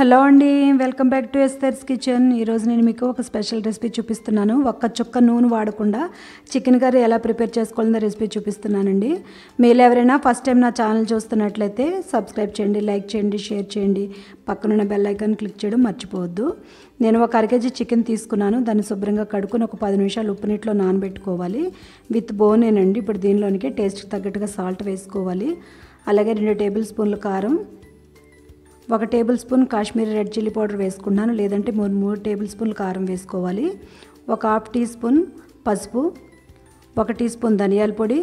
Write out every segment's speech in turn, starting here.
hello అండి welcome back to Esther's kitchen ఈరోజు నేను మీకు ఒక స్పెషల్ రెసిపీ చూపిస్తున్నాను ఒక్క చుక్క నూనె వాడకుండా చికెన్ కర్రీ ఎలా ప్రిపేర్ చేసుకోవాలన్న రెసిపీ చూపిస్తున్నానండి మీరు ఎవరైనా ఫస్ట్ టైం నా ఛానల్ చూస్తున్నట్లయితే సబ్స్క్రైబ్ చేయండి లైక్ చేయండి షేర్ చేయండి పక్కనున్న బెల్ ఐకాన్ క్లిక్ చేయడం మర్చిపోవద్దు నేను ఒక అర కేజీ చికెన్ తీసుకున్నాను దాన్ని శుభ్రంగా కడుక్కొని ఒక పది నిమిషాలు ఉప్పు నీటిలో నానబెట్టుకోవాలి విత్ బోనేనండి ఇప్పుడు దీనిలోనికి టేస్ట్కి తగ్గట్టుగా సాల్ట్ వేసుకోవాలి అలాగే రెండు టేబుల్ స్పూన్ల కారం ఒక table spoon Kashmiri red chilli powder వేసుకున్నాను లేదంటే మూడు మూడు టేబుల్ స్పూన్ల కారం వేసుకోవాలి ఒక హాఫ్ టీ స్పూన్ పసుపు ఒక టీ స్పూన్ ధనియాల పొడి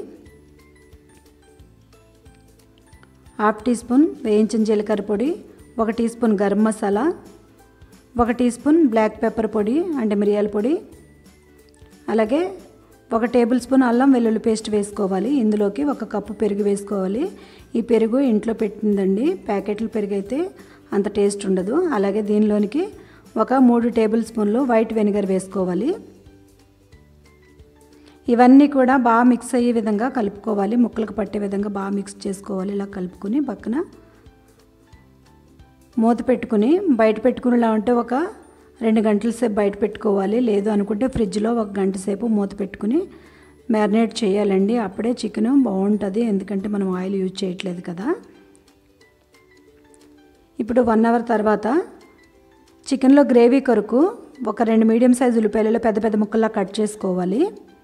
హాఫ్ టీ స్పూన్ వేయించిన జీలకర్ర పొడి ఒక టీ స్పూన్ గరం మసాలా ఒక టీ స్పూన్ బ్లాక్ పెప్పర్ పొడి అంటే మిరియాల పొడి అలాగే ఒక టేబుల్ స్పూన్ అల్లం వెల్లుల్లి పేస్ట్ వేసుకోవాలి ఇందులోకి ఒక కప్పు పెరుగు వేసుకోవాలి ఈ పెరుగు ఇంట్లో పెట్టిందండి ప్యాకెట్లు పెరుగు అయితే అంత టేస్ట్ ఉండదు అలాగే దీనిలోనికి ఒక మూడు టేబుల్ స్పూన్లు వైట్ వెనిగర్ వేసుకోవాలి ఇవన్నీ కూడా బాగా మిక్స్ అయ్యే విధంగా కలుపుకోవాలి ముక్కలకు పట్టే విధంగా బాగా మిక్స్ చేసుకోవాలి ఇలా కలుపుకొని పక్కన మూత పెట్టుకుని బయట పెట్టుకునేలా ఉంటే ఒక రెండు గంటల సేపు బయట పెట్టుకోవాలి లేదు అనుకుంటే ఫ్రిడ్జ్లో ఒక గంట సేపు మూత పెట్టుకుని మ్యారినేట్ చేయాలండి అప్పుడే చికెన్ బాగుంటుంది ఎందుకంటే మనం ఆయిల్ యూజ్ చేయట్లేదు కదా ఇప్పుడు వన్ అవర్ తర్వాత చికెన్లో గ్రేవీ కొరకు ఒక రెండు మీడియం సైజు ఉల్లిపాయలలో పెద్ద పెద్ద ముక్కల్లా కట్ చేసుకోవాలి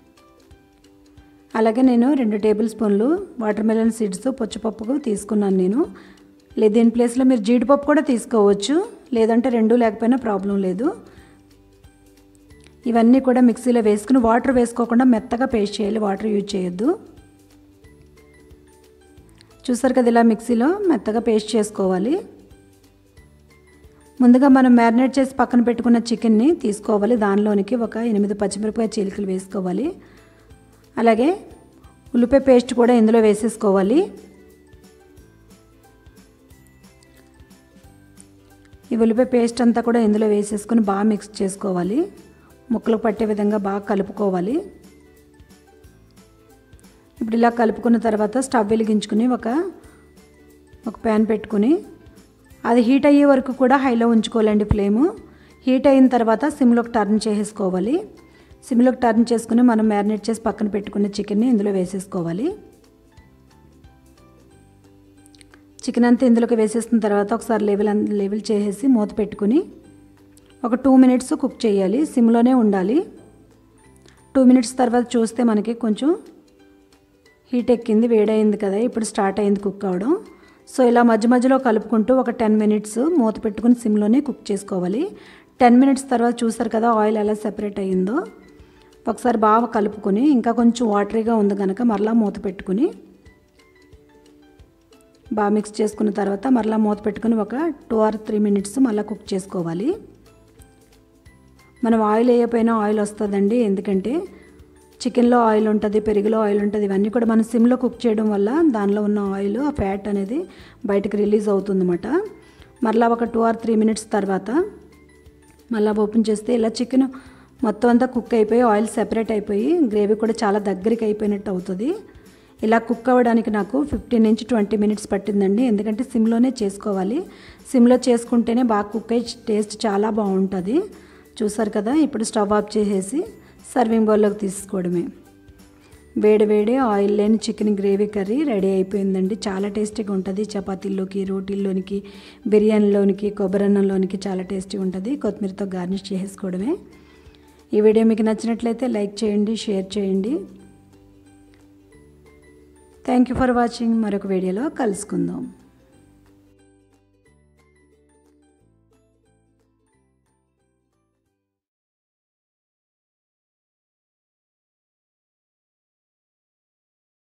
అలాగే నేను రెండు టేబుల్ స్పూన్లు వాటర్ మెలన్ సీడ్స్ పుచ్చపప్పుకు తీసుకున్నాను నేను లేదు దీని ప్లేస్లో మీరు జీడిపప్పు కూడా తీసుకోవచ్చు లేదంటే రెండు లేకపోయినా ప్రాబ్లం లేదు ఇవన్నీ కూడా మిక్సీలో వేసుకుని వాటర్ వేసుకోకుండా మెత్తగా పేస్ట్ చేయాలి వాటర్ యూజ్ చేయొద్దు చూసారు కదా ఇలా మిక్సీలో మెత్తగా పేస్ట్ చేసుకోవాలి ముందుగా మనం మ్యారినేట్ చేసి పక్కన పెట్టుకున్న చికెన్ని తీసుకోవాలి దానిలోనికి ఒక ఎనిమిది పచ్చిమిరపకాయ చీలికలు వేసుకోవాలి అలాగే ఉల్లిపాయ పేస్ట్ కూడా ఇందులో వేసేసుకోవాలి ఈ ఉల్లిపాయ పేస్ట్ అంతా కూడా ఇందులో వేసేసుకొని బాగా మిక్స్ చేసుకోవాలి ముక్కలు పట్టే విధంగా బాగా కలుపుకోవాలి ఇప్పుడు ఇలా కలుపుకున్న తర్వాత స్టవ్ వెలిగించుకుని ఒక ఒక ప్యాన్ పెట్టుకుని అది హీట్ అయ్యే వరకు కూడా హైలో ఉంచుకోవాలండి ఫ్లేము హీట్ అయిన తర్వాత సిమ్లోకి టర్న్ చేసేసుకోవాలి సిమ్లోకి టర్న్ చేసుకుని మనం మ్యారినేట్ చేసి పక్కన పెట్టుకున్న చికెన్ని ఇందులో వేసేసుకోవాలి చికెన్ అంతా ఇందులోకి వేసేసిన తర్వాత ఒకసారి లెవెల్ లెవెల్ చేసేసి మూత పెట్టుకుని ఒక టూ మినిట్స్ కుక్ చేయాలి సిమ్లోనే ఉండాలి టూ మినిట్స్ తర్వాత చూస్తే మనకి కొంచెం హీట్ ఎక్కింది వేడైంది కదా ఇప్పుడు స్టార్ట్ అయింది కుక్ అవడం సో ఇలా మధ్య మధ్యలో కలుపుకుంటూ ఒక టెన్ మినిట్స్ మూత పెట్టుకుని సిమ్లోనే కుక్ చేసుకోవాలి టెన్ మినిట్స్ తర్వాత చూసారు కదా ఆయిల్ ఎలా సెపరేట్ అయ్యిందో ఒకసారి బాగా కలుపుకొని ఇంకా కొంచెం వాటరీగా ఉంది కనుక మరలా మూత పెట్టుకుని బాగా మిక్స్ చేసుకున్న తర్వాత మరలా మూత పెట్టుకుని ఒక టూ ఆర్ త్రీ మినిట్స్ మళ్ళీ కుక్ చేసుకోవాలి మనం ఆయిల్ వేయకపోయినా ఆయిల్ వస్తుందండి ఎందుకంటే చికెన్లో ఆయిల్ ఉంటుంది పెరుగులో ఆయిల్ ఉంటుంది ఇవన్నీ కూడా మనం సిమ్లో కుక్ చేయడం వల్ల దానిలో ఉన్న ఆయిల్ ఆ ఫ్యాట్ అనేది బయటకు రిలీజ్ అవుతుందన్నమాట మరలా ఒక టూ ఆర్ త్రీ మినిట్స్ తర్వాత మళ్ళీ ఓపెన్ చేస్తే ఇలా చికెన్ మొత్తం అంతా కుక్ అయిపోయి ఆయిల్ సెపరేట్ అయిపోయి గ్రేవీ కూడా చాలా దగ్గరికి అయిపోయినట్టు అవుతుంది ఇలా కుక్ అవ్వడానికి నాకు ఫిఫ్టీన్ నుంచి ట్వంటీ మినిట్స్ పట్టిందండి ఎందుకంటే సిమ్లోనే చేసుకోవాలి సిమ్లో చేసుకుంటేనే బాగా కుక్ అయ్యి టేస్ట్ చాలా బాగుంటుంది చూసారు కదా ఇప్పుడు స్టవ్ ఆఫ్ చేసేసి సర్వింగ్ బౌల్లోకి తీసుకోవడమే వేడి వేడి ఆయిల్ లేని చికెన్ గ్రేవీ కర్రీ రెడీ అయిపోయిందండి చాలా టేస్టీగా ఉంటుంది చపాతీల్లోకి రోటీల్లోనికి బిర్యానీలోనికి కొబ్బరన్నంలోనికి చాలా టేస్టీగా ఉంటుంది కొత్తిమీరతో గార్నిష్ చేసుకోవడమే ఈ వీడియో మీకు నచ్చినట్లయితే లైక్ చేయండి షేర్ చేయండి థ్యాంక్ యూ ఫర్ వాచింగ్ మరొక వీడియోలో కలుసుకుందాం